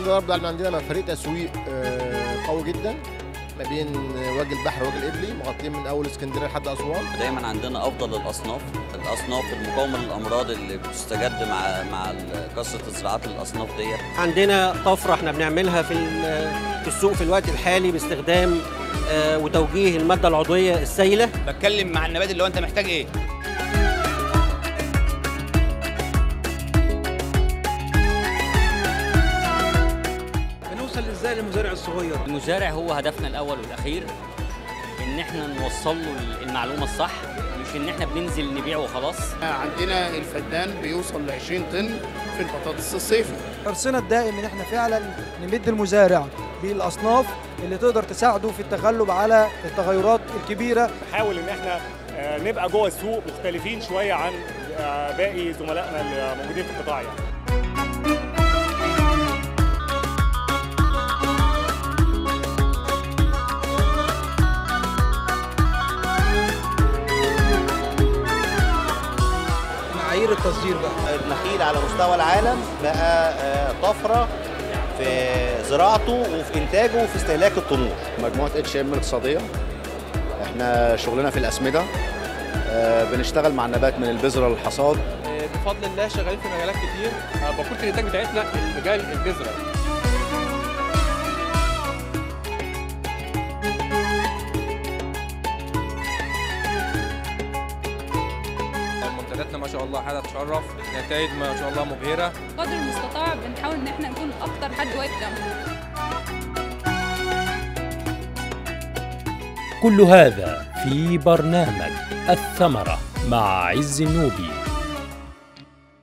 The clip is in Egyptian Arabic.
لله رب العالمين عندنا فريق تسويق آه، قوي جدا ما بين وجه البحر ووجه القبلي مغطيين من اول اسكندريه لحد اسوان دايما عندنا افضل الاصناف الاصناف المقاومه للامراض اللي بتستجد مع مع كثره الزراعات الاصناف ديت عندنا طفره احنا بنعملها في ال- في السوق في الوقت الحالي باستخدام آه، وتوجيه الماده العضويه السائله بتكلم مع النبات اللي هو انت محتاج ايه بنوصل ازاي للمزارع الصغير المزارع هو هدفنا الاول والاخير ان احنا نوصل له المعلومه الصح مش ان احنا بننزل نبيع وخلاص عندنا الفدان بيوصل ل 20 طن في البطاطس الصيفي حرصنا الدائم ان احنا فعلا نمد المزارع بالاصناف اللي تقدر تساعده في التغلب على التغيرات الكبيره نحاول ان احنا آه، نبقى جوه السوق مختلفين شويه عن آه، باقي زملائنا اللي موجودين في القطاع يعني معايير التصدير بقى النخيل على مستوى العالم بقى آه، طفره في زراعته وفي انتاجه وفي استهلاك التنور مجموعه اتش ام الاقتصاديه احنا شغلنا في الاسمده آه، بنشتغل مع النبات من البذره للحصاد بفضل الله شغالين في مجالات كتير بقولة الانتاج بتاعتنا مجال البذره منتجاتنا ما شاء الله حاجه تشرف نتائج ما شاء الله مبهره قدر المستطاع بنحاول ان احنا نكون اكتر حد واقف جنبه كل هذا في برنامج الثمرة مع عز النوبي